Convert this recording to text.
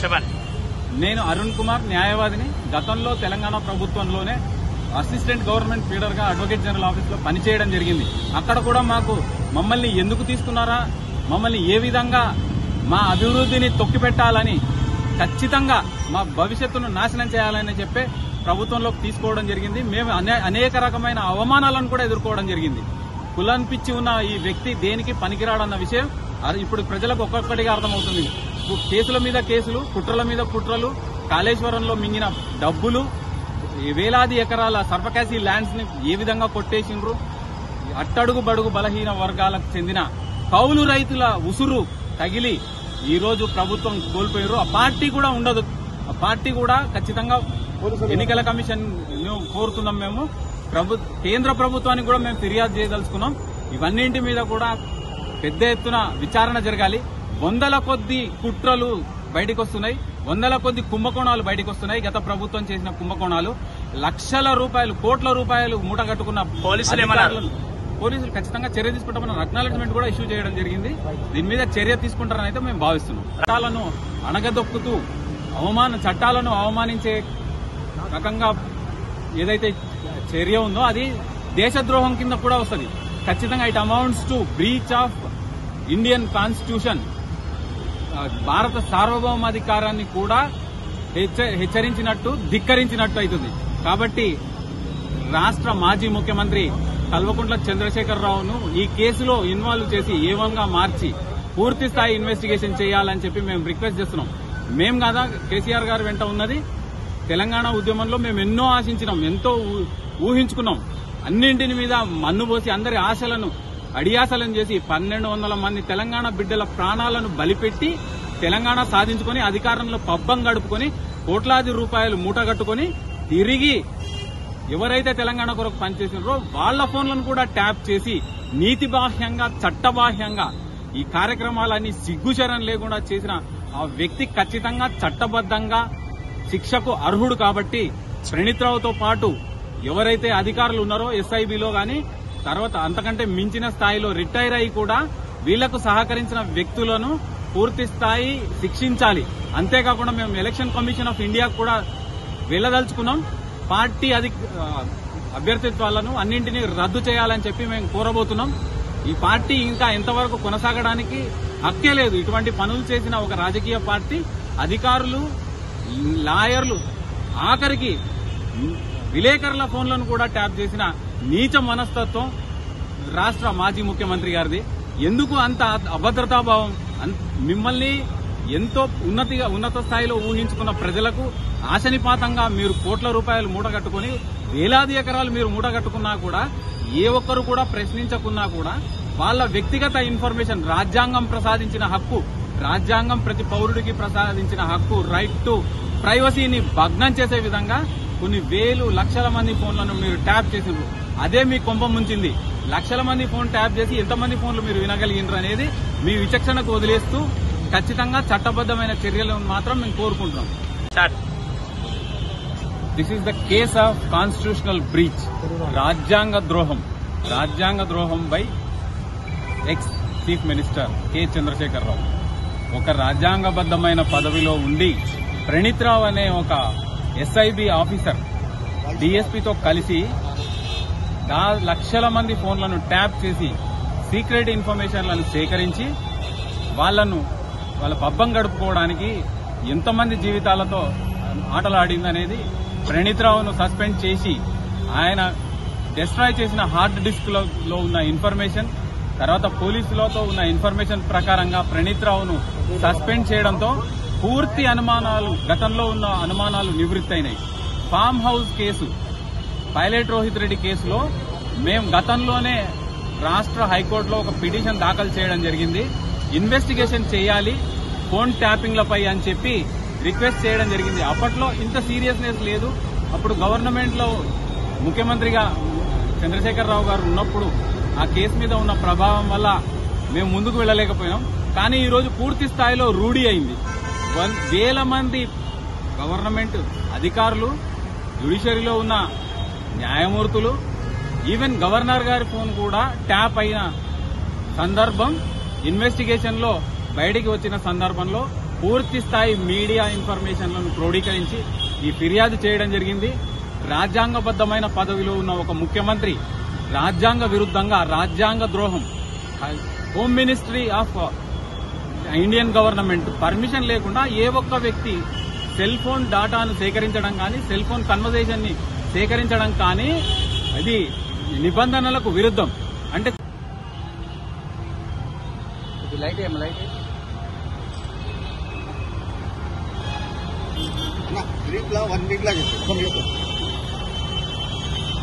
చెప్పండి నేను అరుణ్ కుమార్ న్యాయవాదిని గతంలో తెలంగాణ ప్రభుత్వంలోనే అసిస్టెంట్ గవర్నమెంట్ ఫీడర్ గా అడ్వకేట్ జనరల్ ఆఫీస్ లో పనిచేయడం జరిగింది అక్కడ కూడా మాకు మమ్మల్ని ఎందుకు తీసుకున్నారా మమ్మల్ని ఏ విధంగా మా అభివృద్ధిని తొక్కిపెట్టాలని ఖచ్చితంగా మా భవిష్యత్తును నాశనం చేయాలని చెప్పే ప్రభుత్వంలోకి తీసుకోవడం జరిగింది మేము అనే- అనేక రకమైన అవమానాలను కూడా ఎదుర్కోవడం జరిగింది కులాన్ పిచ్చి ఉన్న ఈ వ్యక్తి దేనికి పనికిరాడన్న విషయం అది ఇప్పుడు ప్రజలకు ఒక్కొక్కటిగా అర్థమవుతుంది కు- కేసుల మీద కేసులు కుట్రల మీద కుట్రలు కాళేశ్వరంలో మింగిన డబ్బులు ఈ వేలాది ఎకరాల సర్వకాసి ల్యాండ్స్ ని ఏ విధంగా కొట్టేసిండ్రు అట్టడుగు బడుగు బలహీన వర్గాలకు చెందిన కౌలు రైతుల ఉసురు తగిలి ఈ రోజు ప్రభుత్వం కోల్పోయారు ఆ పార్టీ కూడా ఉండదు ఆ పార్టీ కూడా ఖచ్చితంగా ఎన్నికల కమిషన్ ను కోరుతున్నాం మేము ప్రభు కేంద్ర ప్రభుత్వానికి కూడా మేము ఫిర్యాదు చేయదలుచుకున్నాం ఇవన్నింటి మీద కూడా పెద్ద ఎత్తున విచారణ జరగాలి వందల కొద్ది కుట్రలు బయటకు వస్తున్నాయి వందల కొద్ది కుంభకోణాలు బయటకు వస్తున్నాయి గత ప్రభుత్వం చేసిన కుంభకోణాలు లక్షల రూపాయలు కోట్ల రూపాయలు మూట కట్టుకున్న పోలీసులు ఏమన్నారు? అధికారులను- పోలీసులు ఖచ్చితంగా చర్య తీసుకుంటామన్న అక్నాలెడ్జ్మెంట్ కూడా ఇష్యూ చేయడం జరిగింది దీని మీద చర్య తీసుకుంటారని అయితే మేము భావిస్తున్నాం చట్టాలను అణగదొక్కుతూ అవమాన చట్టాలను అవమానించే రకంగా ఏదైతే చర్య ఉందో అది దేశద్రోహం కింద కూడా వస్తుంది ఖచ్చితంగా it amounts to breach of Indian constitution ఆ, భారత సార్వభౌమాధికారాన్ని కూడా హెచ్చ- హెచ్చరించినట్టు ధిక్కరించినట్టు అవుతుంది కాబట్టి రాష్ట్ర మాజీ ముఖ్యమంత్రి కల్వకుంట్ల చంద్రశేఖరరావును ఈ కేసులో ఇన్వాల్వ్ చేసి ఏవన్గా మార్చి పూర్తి స్థాయి ఇన్వెస్టిగేషన్ చేయాలని చెప్పి మేము రిక్వెస్ట్ చేస్తున్నాం మేం కదా కేసీఆర్ గారు వెంట ఉన్నది తెలంగాణ ఉద్యమంలో మేము ఎన్నో ఆశించినాం ఎంతో ఊ- ఊహించుకున్నాం అన్నింటిని మీద మన్ను పోసి అందరి ఆశలను అడియాసలను చేసి పన్నెండు వందల మంది తెలంగాణ బిడ్డల ప్రాణాలను బలిపెట్టి తెలంగాణ సాధించుకొని అధికారంలో పబ్బం గడుపుకొని కోట్లాది రూపాయలు మూటగట్టుకొని తిరిగి ఎవరైతే తెలంగాణ కొరకు పనిచేసినారో వాళ్ళ ఫోన్లను కూడా ట్యాప్ చేసి నీతి బాహ్యంగా చట్టబాహ్యంగా ఈ కార్యక్రమాలన్నీ సిగ్గుచరం లేకుండా చేసిన ఆ వ్యక్తి ఖచ్చితంగా చట్టబద్దంగా శిక్షకు అర్హుడు కాబట్టి ప్రణీత్ రావుతో పాటు ఎవరైతే అధికారులు ఉన్నారో ఎస్ఐబిలో గాని తర్వాత అంతకంటే మించిన స్థాయిలో రిటైర్ అయి కూడా వీళ్లకు సహకరించిన వ్యక్తులను పూర్తి స్థాయి శిక్షించాలి అంతేకాకుండా మేము ఎలక్షన్ కమిషన్ ఆఫ్ ఇండియా కూడా వెళ్ళదలుచుకున్నాం పార్టీ అధి ఆ, అభ్యర్థిత్వాలను అన్నింటినీ రద్దు చేయాలని చెప్పి మేము కోరబోతున్నాం ఈ పార్టీ ఇంకా ఎంతవరకు కొనసాగడానికి హక్కే లేదు ఇటువంటి పనులు చేసిన ఒక రాజకీయ పార్టీ అధికారులు లాయర్లు ఆఖరికి విలేకరుల ఫోన్లను కూడా ట్యాప్ చేసిన నీచ మనస్తత్వం రాష్ట్ర మాజీ ముఖ్యమంత్రి గారిది ఎందుకు అంత అభద్రతాభావం అన్- మిమ్మల్ని ఎంతో ఉన్నతిగా ఉన్నత స్థాయిలో ఊహించుకున్న ప్రజలకు ఆశనిపాతంగా మీరు కోట్ల రూపాయలు మూటగట్టుకుని వేలాది ఎకరాలు మీరు మూటగట్టుకున్నా కూడా ఏ ఒక్కరు కూడా ప్రశ్నించకున్నా కూడా వాళ్ళ వ్యక్తిగత ఇన్ఫర్మేషన్ రాజ్యాంగం ప్రసాదించిన హక్కు రాజ్యాంగం ప్రతి పౌరుడికి ప్రసాదించిన హక్కు రైట్ టు ప్రైవసీని భగ్నం చేసే విధంగా కొన్ని వేలు లక్షల మంది ఫోన్లను మీరు ట్యాప్ చేసిండ్రు అదే మీ కొంప ముంచింది లక్షల మంది ఫోన్ ట్యాప్ చేసి ఎంతమంది ఫోన్లు మీరు వినగలిగినారు అనేది మీ విచక్షణకు వదిలేస్తూ ఖచ్చితంగా చట్టబద్దమైన చర్యలను మాత్రం మేము కోరుకుంటున్నాం start this is the case of constitutional breach రాజ్యాంగ ద్రోహం రాజ్యాంగ ద్రోహం by ex chief minister K Chandrashekar Rao ఒక రాజ్యాంగబద్ధమైన పదవిలో ఉండి ప్రణీత్ రావు అనే ఒక ఎస్ఐబి ఆఫీసర్ డిఎస్పీతో కలిసి దా లక్షల మంది ఫోన్లను ట్యాప్ చేసి సీక్రెట్ ఇన్ఫర్మేషన్లను సేకరించి వాళ్ళను వాళ్ళ పబ్బం గడుపుకోవడానికి ఎంతమంది జీవితాలతో ఆటలాడిందనేది ప్రణీత్ రావును సస్పెండ్ చేసి ఆయన డిస్ట్రాయ్ చేసిన హార్డ్ డిస్క్ లో లో ఉన్న ఇన్ఫర్మేషన్ తర్వాత పోలీసులతో ఉన్న ఇన్ఫర్మేషన్ ప్రకారంగా ప్రణీత్ రావును సస్పెండ్ చేయడంతో పూర్తి అనుమానాలు గతంలో ఉన్న అనుమానాలు నివృత్తైనాయి farm house case Pilot Rohith Reddy కేసులో మేము గతంలోనే రాష్ట్ర హైకోర్టులో ఒక పిటిషన్ దాఖలు చేయడం జరిగింది ఇన్వెస్టిగేషన్ చేయాలి ఫోన్ ట్యాపింగ్లపై అని చెప్పి రిక్వెస్ట్ చేయడం జరిగింది అప్పట్లో ఇంత సీరియస్నెస్ లేదు అప్పుడు గవర్నమెంట్ లో ముఖ్యమంత్రిగా చంద్రశేఖరరావు గారు ఉన్నప్పుడు ఆ కేసు మీద ఉన్న ప్రభావం వల్ల మేము ముందుకు వెళ్ళలేకపోయినాం కానీ ఈ రోజు పూర్తి స్థాయిలో రూఢి అయింది వన్- వేల మంది గవర్నమెంట్ అధికారులు జ్యుడిషియరీలో ఉన్న న్యాయమూర్తులు ఈవెన్ గవర్నర్ గారి ఫోన్ కూడా ట్యాప్ అయిన సందర్భం ఇన్వెస్టిగేషన్ లో బయటికి వచ్చిన సందర్భంలో పూర్తి స్థాయి మీడియా ఇన్ఫర్మేషన్లను క్రోడీకరించి ఈ ఫిర్యాదు చేయడం జరిగింది రాజ్యాంగబద్ధమైన పదవిలో ఉన్న ఒక ముఖ్యమంత్రి రాజ్యాంగ విరుద్ధంగా రాజ్యాంగ ద్రోహం home ministry of Indian government permission లేకుండా ఏ ఒక్క వ్యక్తి సెల్ ఫోన్ డాటాను సేకరించడం కానీ సెల్ ఫోన్ కన్వర్జేషన్ ని సేకరించడం కానీ అది నిబంధనలకు విరుద్ధం అంటే లైట్ ఏం లైట్ అన్న వీక్ లా వన్ వీక్ లా చెప్పారు